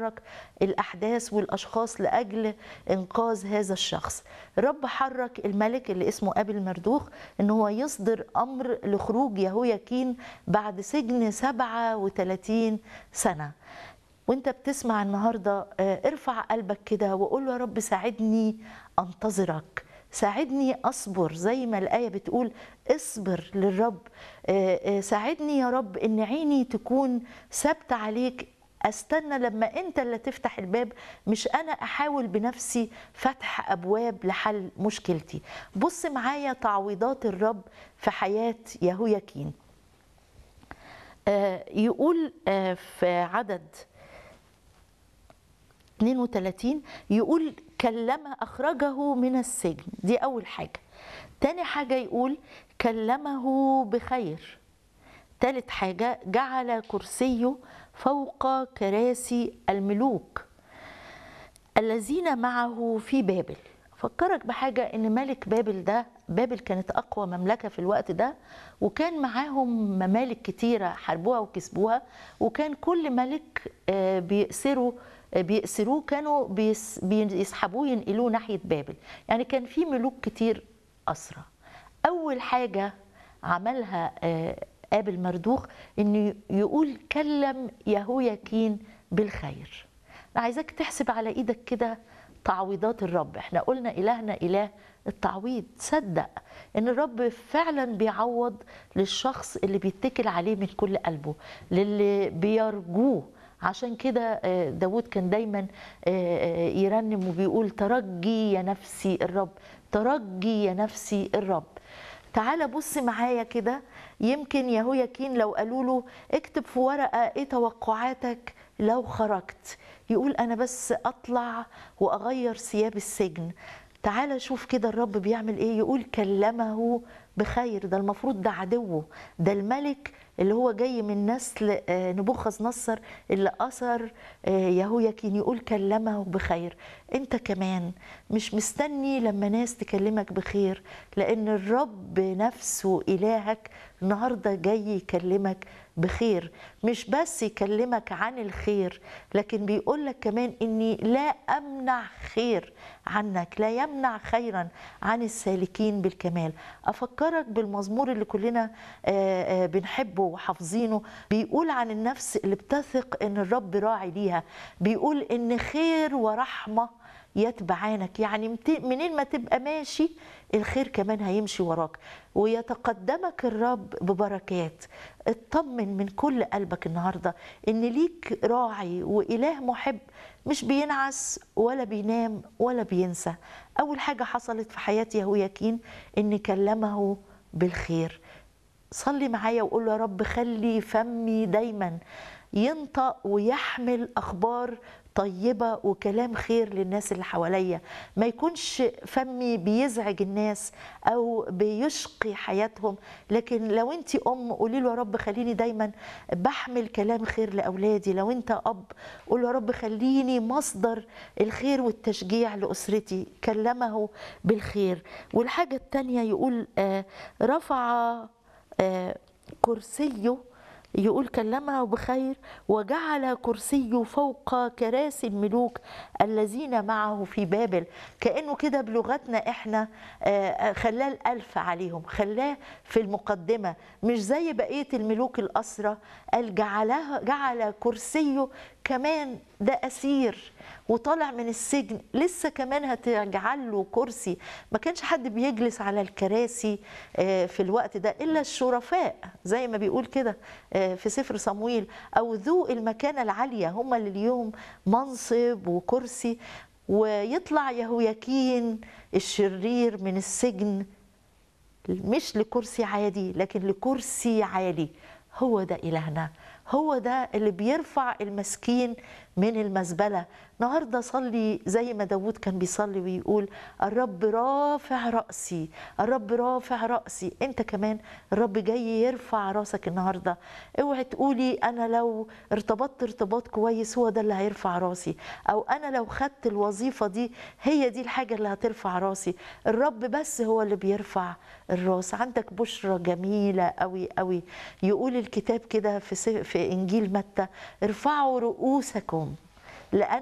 يحرك الاحداث والاشخاص لاجل انقاذ هذا الشخص الرب حرك الملك اللي اسمه ابي المردوخ ان هو يصدر امر لخروج يهوياكين بعد سجن 37 سنه وانت بتسمع النهارده آه، ارفع قلبك كده وقول له يا رب ساعدني انتظرك ساعدني اصبر زي ما الايه بتقول اصبر للرب آه، آه، ساعدني يا رب ان عيني تكون ثابته عليك استنى لما انت اللي تفتح الباب مش انا احاول بنفسي فتح ابواب لحل مشكلتي بص معايا تعويضات الرب في حياه يهوياكين آه، يقول آه، في عدد 32 يقول كلم أخرجه من السجن دي أول حاجة تاني حاجة يقول كلمه بخير تالت حاجة جعل كرسيه فوق كراسي الملوك الذين معه في بابل فكرك بحاجة إن ملك بابل ده بابل كانت أقوى مملكة في الوقت ده وكان معاهم ممالك كتيرة حاربوها وكسبوها وكان كل ملك آه، بيأسروا آه، بيأسروه كانوا بيس- بيسحبوه ينقلوه ناحية بابل يعني كان في ملوك كتير أسرى أول حاجة عملها آه، آبل مردوخ إنه يقول كلم يهوياكين بالخير أنا عايزاك تحسب على إيدك كده تعويضات الرب احنا قلنا إلهنا إله التعويض صدق ان الرب فعلا بيعوض للشخص اللي بيتكل عليه من كل قلبه للي بيرجوه عشان كده آه، داود كان دايما آه، آه، يرنم وبيقول ترجي يا نفسي الرب ترجي يا نفسي الرب تعال بص معايا كده يمكن يهوياكين لو قالوا له اكتب في ورقه ايه توقعاتك لو خرجت يقول انا بس اطلع واغير ثياب السجن تعال شوف كده الرب بيعمل ايه يقول كلمه بخير ده المفروض ده عدوه ده الملك اللي هو جاي من نسل آه، نبوخذ نصر اللي أثر آه، يهوياكين يقول كلمه بخير انت كمان مش مستني لما ناس تكلمك بخير لأن الرب نفسه إلهك النهاردة جاي يكلمك بخير مش بس يكلمك عن الخير لكن بيقول لك كمان اني لا امنع خير عنك لا يمنع خيرا عن السالكين بالكمال افكرك بالمزمور اللي كلنا آه، آه، بنحبه وحافظينه بيقول عن النفس اللي بتثق ان الرب راعي ليها بيقول ان خير ورحمه يتبعانك يعني مت- منين ما تبقى ماشي الخير كمان هيمشي وراك ويتقدمك الرب ببركات اطمن من كل قلبك النهارده ان ليك راعي واله محب مش بينعس ولا بينام ولا بينسى اول حاجه حصلت في حياه يهوياكين ان كلمه بالخير صلي معايا وقول له يا رب خلي فمي دايما ينطق ويحمل اخبار طيبه وكلام خير للناس اللي حواليا ما يكونش فمي بيزعج الناس او بيشقي حياتهم لكن لو انت ام قولي له يا رب خليني دايما بحمل كلام خير لاولادي لو انت اب قول له يا رب خليني مصدر الخير والتشجيع لاسرتي كلمه بالخير والحاجه الثانيه يقول آه، رفع آه، كرسيه يقول كلمه بخير وجعل كرسيه فوق كراسي الملوك الذين معه في بابل كأنه كده بلغتنا احنا آه، خلاه الألف عليهم خلاه في المقدمة مش زي بقية الملوك الأسرى قال جعلها جعل كرسيه كمان ده أسير وطالع من السجن لسه كمان هتجعل له كرسي ما كانش حد بيجلس على الكراسي آه، في الوقت ده الا الشرفاء زي ما بيقول كده آه، في سفر صمويل او ذو المكانه العاليه هم اللي ليهم منصب وكرسي ويطلع يهوياكين الشرير من السجن مش لكرسي عادي لكن لكرسي عالي هو ده إلهنا هو ده اللي بيرفع المسكين من المزبلة النهاردة صلي زي ما داود كان بيصلي ويقول الرب رافع رأسي الرب رافع رأسي انت كمان الرب جاي يرفع راسك النهاردة اوعي تقولي انا لو ارتبطت ارتباط كويس هو ده اللي هيرفع راسي او انا لو خدت الوظيفة دي هي دي الحاجة اللي هترفع راسي الرب بس هو اللي بيرفع الراس عندك بشرة جميلة قوي قوي يقول الكتاب كده في, س- في انجيل متى ارفعوا رؤوسكم لأن